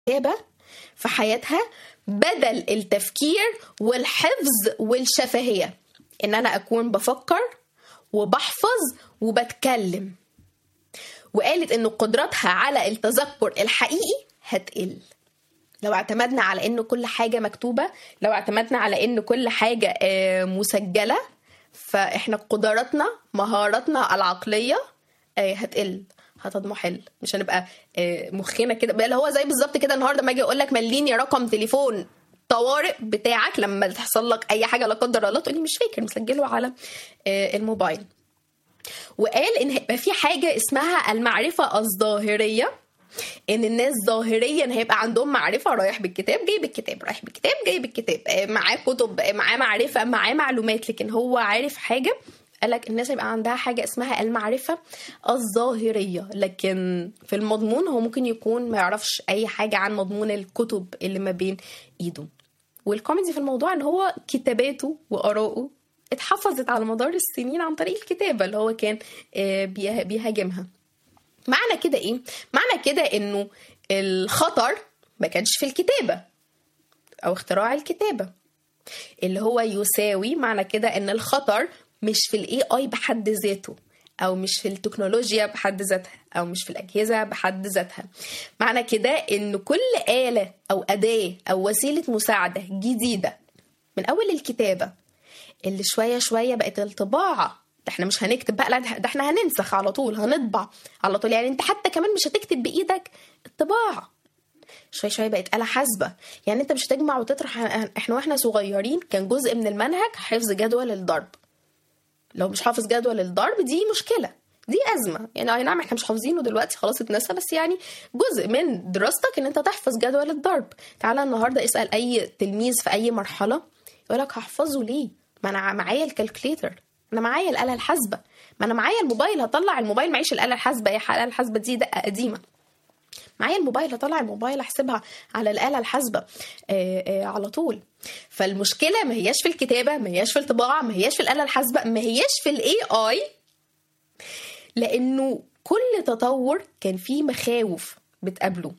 الكتابة في حياتها بدل التفكير والحفظ والشفهية إن أنا أكون بفكر وبحفظ وبتكلم وقالت إن قدرتها على التذكر الحقيقي هتقل لو اعتمدنا على إن كل حاجة مكتوبة لو اعتمدنا على إن كل حاجة آه، مسجلة فإحنا قدراتنا مهاراتنا العقلية آه، هتقل هتضمحل مش هنبقى آه، مخنا كده بقى اللي هو زي بالظبط كده النهارده ما اجي اقول لك مليني رقم تليفون طوارئ بتاعك لما تحصل لك اي حاجه لا قدر الله تقولي مش فاكر مسجله على آه، الموبايل وقال ان هيبقى في حاجه اسمها المعرفه الظاهريه ان الناس ظاهريا هيبقى عندهم معرفه رايح بالكتاب جاي بالكتاب رايح بالكتاب جاي بالكتاب آه، معاه كتب آه، معاه معرفه معاه معلومات لكن هو عارف حاجه قالك الناس هيبقى عندها حاجة اسمها المعرفة الظاهرية لكن في المضمون هو ممكن يكون ما يعرفش أي حاجة عن مضمون الكتب اللي ما بين إيده والكوميدي في الموضوع ان هو كتاباته وآراءه اتحفظت على مدار السنين عن طريق الكتابة اللي هو كان آه، بيه- بيهاجمها معنى كده ايه معنى كده انه الخطر ما كانش في الكتابة او اختراع الكتابة اللي هو يساوي معنى كده ان الخطر مش في الاي اي بحد ذاته او مش في التكنولوجيا بحد ذاتها او مش في الاجهزه بحد ذاتها معنى كده ان كل اله او اداه او وسيله مساعده جديده من اول الكتابه اللي شويه شويه بقت الطباعه ده احنا مش هنكتب بقى لا ده ده احنا هننسخ على طول هنطبع على طول يعني انت حتى كمان مش هتكتب بايدك الطباعه شويه شويه بقت آلة حاسبة يعني انت مش هتجمع وتطرح احنا واحنا صغيرين كان جزء من المنهج حفظ جدول الضرب لو مش حافظ جدول الضرب دي مشكلة دي أزمة يعني أي نعم احنا مش حافظينه دلوقتي خلاص اتنسى بس يعني جزء من دراستك ان انت تحفظ جدول الضرب تعالى النهاردة اسأل أي تلميذ في أي مرحلة يقولك هحفظه ليه ما أنا معايا الكالكليتر أنا معايا الآلة الحاسبة ما أنا معايا الموبايل هطلع الموبايل معيش الآلة الحاسبة يا الآلة الحاسبة دي دقة قديمة معايا الموبايل هطلع الموبايل احسبها على الآلة الحاسبة آه، آه، على طول فالمشكلة ما هياش في الكتابة ما هياش في الطباعة ما هياش في الآلة الحاسبة ما هياش في الاي اي لأنه كل تطور كان فيه مخاوف بتقابله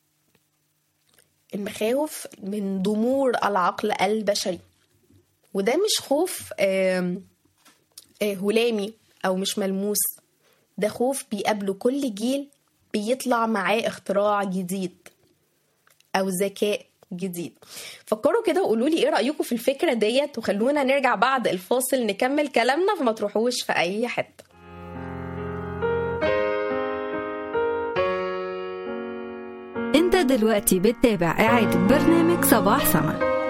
المخاوف من ضمور العقل البشري وده مش خوف آم، آه، هلامي أو مش ملموس ده خوف بيقابله كل جيل بيطلع معاه اختراع جديد او ذكاء جديد فكروا كده وقولوا لي ايه رايكم في الفكره ديت وخلونا نرجع بعد الفاصل نكمل كلامنا فما تروحوش في اي حته انت دلوقتي بتتابع إعادة برنامج صباح سما